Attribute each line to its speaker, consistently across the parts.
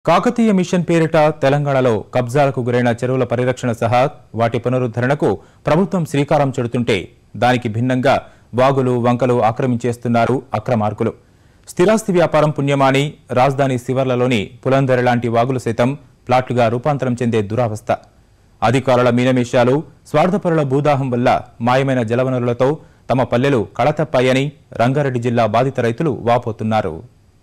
Speaker 1: Kakatiya machine పేరిట తెలంగాణలో కబ్జాలకు గురైన చెరువుల పరిరక్షణ సహా వాటి పునరుద్ధరణకు ప్రభుత్వం శ్రీకారం చుడుతుంటే దానికి భిన్నంగా వాగులు వంకలు ఆక్రమించేస్తున్నారు అక్రమార్కులు స్థిరాస్తి వ్యాపారం పుణ్యమాని రాజధాని శివర్లలోని పులందరి లాంటి వాగులు సైతం ప్లాట్లుగా రూపాంతరం చెందే దురావస్థ అధికారుల మీనమేషాలు స్వార్థపరుల భూదాహం వల్ల మాయమైన జలవనరులతో తమ పల్లెలు కళతప్పాయని రంగారెడ్డి జిల్లా బాధిత రైతులు వాపోతున్నారు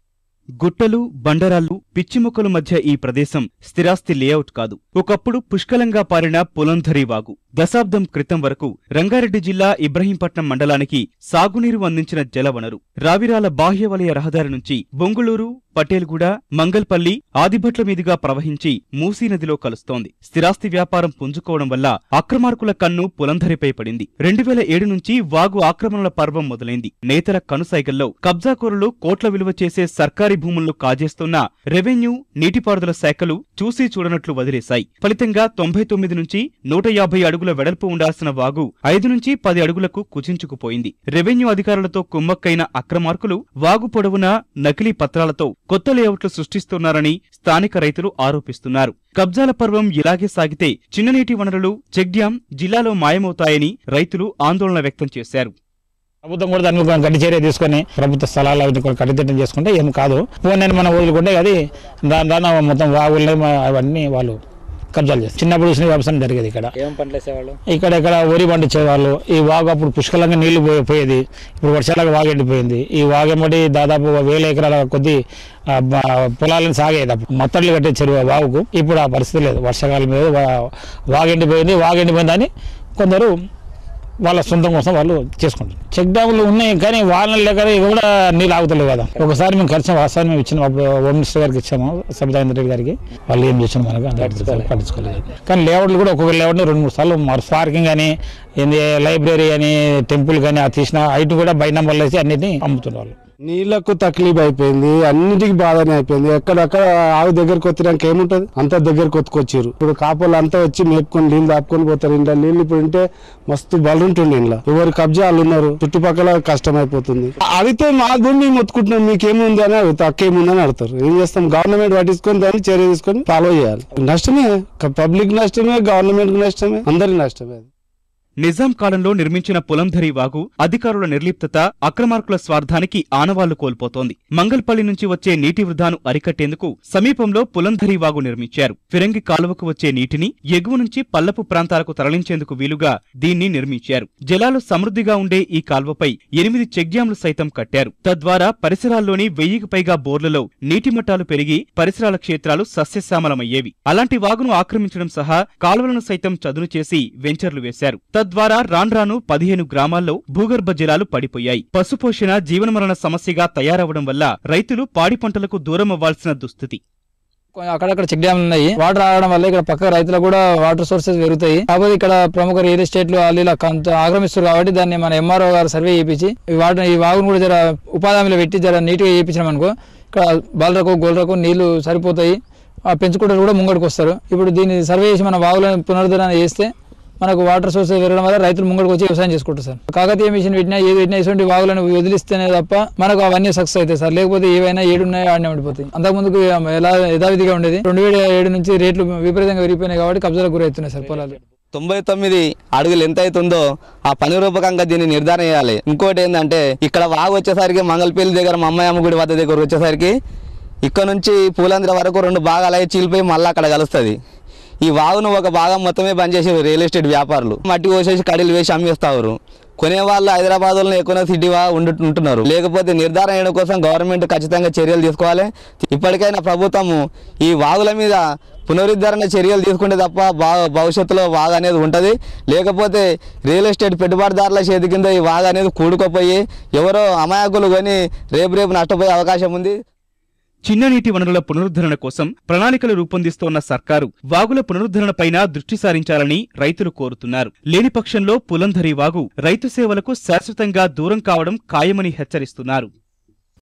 Speaker 2: గుట్టలు బండరాళ్ళు పిచ్చిమొక్కల మధ్య ఈ ప్రదేశం స్థిరాస్తి లేఅవుట్ కాదు ఒకప్పుడు పుష్కలంగా పారిన పులంధరి వాగు దశాబ్దం క్రితం వరకు రంగారెడ్డి జిల్లా ఇబ్రహీంపట్నం మండలానికి సాగునీరు అందించిన జలవనరు రావిరాల బాహ్య వలయ రహదారి నుంచి బొంగుళూరు పటేల్గూడ మంగల్పల్లి ఆదిభట్ల మీదుగా ప్రవహించి మూసీ నదిలో కలుస్తోంది స్థిరాస్తి వ్యాపారం పుంజుకోవడం వల్ల అక్రమార్కుల కన్ను పులంధరిపై పడింది రెండు వేల ఏడు నుంచి వాగు ఆక్రమణల పర్వం మొదలైంది నేతల కనుసైగల్లో కబ్జాకోరులు కోట్ల విలువ చేసే సర్కారీ భూములను కాజేస్తున్న రెవెన్యూ నీటిపారుదల శాఖలు చూసి చూడనట్లు వదిలేశాయి ఫలితంగా తొంభై తొమ్మిది నుంచి నూట యాభై అడుగుల వెడల్పు ఉండాల్సిన వాగు ఐదు నుంచి పది అడుగులకు కుచించుకుపోయింది రెవెన్యూ అధికారులతో కుమ్మక్కైన అక్రమార్కులు వాగు పొడవునా నకిలీ పత్రాలతో కొత్త లేఅవుట్లు సృష్టిస్తున్నారని స్థానిక రైతులు ఆరోపిస్తున్నారు కబ్జాల పర్వం ఇలాగే సాగితే చిన్ననీటి వనరులు చెక్ డ్యాం జిల్లాలో మాయమవుతాయని రైతులు ఆందోళన వ్యక్తం చేశారు
Speaker 3: ప్రభుత్వం కూడా దాని మీద గట్టి చర్య తీసుకొని ప్రభుత్వ స్థలాలు అవి కూడా కట్టిదిట్టం చేసుకుంటే ఏం కాదు ఫోన్ నేను మనం వదులుకుంటే అది దాని దాని మొత్తం వాగుల్ని మ- అవన్నీ వాళ్ళు కబ్జాలు చేస్తారు చిన్నప్పుడు చూసిన వ్యవసాయం జరిగేది ఇక్కడ
Speaker 4: ఏం పంటలు వేసేవాళ్ళు
Speaker 3: ఇక్కడ ఇక్కడ వరి పండించేవాళ్ళు ఈ వాగు అప్పుడు పుష్కలంగా నీళ్లు పోయే పోయేది ఇప్పుడు వర్షాలకు వాగు ఎండిపోయింది ఈ వాగు ఎమ్మటి దాదాపు వేల ఎకరాల కొద్ది ఆ, బ- పొలాలను సాగేది అప్పుడు మత్తళ్ళు కట్టే చెరువు ఆ వాగుకు ఇప్పుడు ఆ పరిస్థితి లేదు వర్షాకాలం మీద వా- వాగు ఎండిపోయింది వాగు ఎండిపోయిందని కొందరు వాళ్ళ సొంతం కోసం వాళ్ళు చేసుకుంటారు చెక్ డ్యాములు ఉన్నాయి కానీ వాళ్ళ లేక ఇవి కూడా నీళ్ళు ఆగుతలేవు కదా ఒకసారి మేము కలిసాం ఒకసారి మేము ఇచ్చినాం అప్పుడు హోమ్ మినిస్టర్ గారికి ఇచ్చాము సబితాంద్ర రెడ్డి గారికి వాళ్ళు ఏం చేసాం మనకు అంత పట్టించుకోలేదు కానీ లేఅవుట్లు కూడా ఒక్కొక్క లేఅవుట్ రెండు మూడు సార్లు మరి పార్కింగ్ అని ఏంది లైబ్రరీ అని టెంపుల్ కానీ ఆ తీసిన హైట్ కూడా బై నంబర్లు వేసి అన్నిటిని అమ్ముతున్నారు వాళ్ళు
Speaker 5: నీళ్లకు తక్లీఫ్ అయిపోయింది అన్నిటికి బాధనే అయిపోయింది ఎక్కడెక్కడ ఆవు దగ్గరకు వచ్చినాక ఏముంటది అంతా దగ్గరకు కొత్తుకొచ్చారు ఇప్పుడు కాపులు అంతా వచ్చి మేపుకొని నీళ్ళు దాపుకొని పోతారు ఇంట్లో నీళ్ళు ఇప్పుడు ఉంటే మస్తు బలుంటుండే ఇంట్లో ఎవరు కబ్జాలు ఉన్నారు చుట్టుపక్కల కష్టం అయిపోతుంది అడిగితే మా భూమి మేము మొత్తుకుంటున్నాం మీకేముంది అని అడుగుతారు అక్కేముంది అని అడుగుతారు ఏం చేస్తాం గవర్నమెంట్ పట్టించుకొని దాన్ని చర్య తీసుకొని ఫాలో చేయాలి నష్టమే పబ్లిక్ నష్టమే గవర్నమెంట్ నష్టమే అందరి నష్టమే అది.
Speaker 2: నిజాం కాలంలో నిర్మించిన పులంధరి వాగు అధికారుల నిర్లిప్తత అక్రమార్కుల స్వార్థానికి ఆనవాళ్లు కోల్పోతోంది మంగల్పల్లి నుంచి వచ్చే నీటి వృధాను అరికట్టేందుకు సమీపంలో పులంధరి వాగు నిర్మించారు ఫిరంగి కాలువకు వచ్చే నీటిని ఎగువ నుంచి పల్లపు ప్రాంతాలకు తరలించేందుకు వీలుగా దీన్ని నిర్మించారు జలాలు సమృద్ధిగా ఉండే ఈ కాల్వపై ఎనిమిది చెక్ డ్యాంలు సైతం కట్టారు తద్వారా పరిసరాల్లోని వెయ్యికి పైగా బోర్లలో నీటి మట్టాలు పెరిగి పరిసరాల క్షేత్రాలు సస్యశ్యామలమయ్యేవి అలాంటి వాగును ఆక్రమించడం సహా కాలువలను సైతం చదును చేసి వెంచర్లు వేశారు తద్వారా రాన్రాను పదిహేను గ్రామాల్లో భూగర్భ జలాలు పడిపోయాయి పశుపోషణ జీవనమరణ సమస్యగా తయారవడం వల్ల రైతులు పాడి పంటలకు దూరం అవ్వాల్సిన దుస్థితి
Speaker 4: కొంచెం అక్కడక్కడ చెక్ డ్యామ్లు ఉన్నాయి వాటర్ రావడం వల్ల ఇక్కడ పక్క రైతులకు కూడా వాటర్ సోర్సెస్ పెరుగుతాయి కాకపోతే ఇక్కడ ప్రముఖ రియల్ ఎస్టేట్లు వాళ్ళు ఇలా కొంత ఆక్రమిస్తారు కాబట్టి దాన్ని మన ఎంఆర్ఓ గారు సర్వే చేయించి ఈ వాటర్ ఈ వాగును కూడా జర ఉపాధి హామీలో పెట్టి జర నీట్గా చేయించినాం అనుకో ఇక్కడ బాలరకు గోల్రకు నీళ్లు సరిపోతాయి ఆ పెంచుకుంటారు కూడా ముంగడికి వస్తారు ఇప్పుడు దీన్ని సర్వే చేసి మన వాగులను పునరుద్ధరణ చేస్తే మనకు వాటర్ సోర్స్ పెరగడం వల్ల రైతులు ముంగడికి వచ్చి వ్యవసాయం చేసుకుంటారు సార్ కాకతీయ మిషన్ పెట్టినా ఏది పెట్టినా ఇటువంటి వాగులను వదిలిస్తేనే తప్ప మనకు అవన్నీ సక్సెస్ అవుతాయి సార్ లేకపోతే ఏవైనా ఏడున్నాయో ఆడనే ఉండిపోతాయి అంతకుముందుకు ఎలా యథావిధిగా ఉండేది రెండు వేల ఏడు నుంచి రేట్లు విపరీతంగా పెరిగిపోయినాయి కాబట్టి కబ్జాలకు గురవుతున్నాయి సార్ పొలాలు
Speaker 6: తొంభై తొమ్మిది అడుగులు ఎంత అవుతుందో ఆ పని రూపకంగా దీన్ని నిర్ధారణ చేయాలి ఇంకోటి ఏంటంటే ఇక్కడ వాగు వచ్చేసరికి మంగళపల్లి దగ్గర మా అమ్మాయి గుడి వద్ద దగ్గర వచ్చేసరికి ఇక్కడ నుంచి పూలంద్ర వరకు రెండు భాగాలు అయి చీలిపోయి మళ్ళీ అక్కడ కలుస్తుంది ఈ వాగును ఒక భాగం మొత్తమే బంద్ చేసి రియల్ ఎస్టేట్ వ్యాపారులు మట్టి పోసేసి కడీలు వేసి అమ్మేస్తారు కొనే వాళ్ళు హైదరాబాద్లో ఎక్కువ సిటీ వా ఉండు ఉంటున్నారు లేకపోతే నిర్ధారణ చేయడం కోసం గవర్నమెంట్ ఖచ్చితంగా చర్యలు తీసుకోవాలి ఇప్పటికైనా ప్రభుత్వము ఈ వాగుల మీద పునరుద్ధరణ చర్యలు తీసుకుంటే తప్ప బా భవిష్యత్తులో వాగు అనేది ఉంటుంది లేకపోతే రియల్ ఎస్టేట్ పెట్టుబడిదారుల చేతి కింద ఈ వాగు అనేది కూడుకుపోయి ఎవరో అమాయకులు కొని రేపు రేపు నష్టపోయే అవకాశం ఉంది
Speaker 2: చిన్న నీటి వనరుల పునరుద్ధరణ కోసం ప్రణాళికలు రూపొందిస్తోన్న సర్కారు వాగుల పునరుద్ధరణపైన దృష్టి సారించాలని రైతులు కోరుతున్నారు లేని పక్షంలో పులంధరి వాగు రైతు సేవలకు శాశ్వతంగా దూరం కావడం ఖాయమని హెచ్చరిస్తున్నారు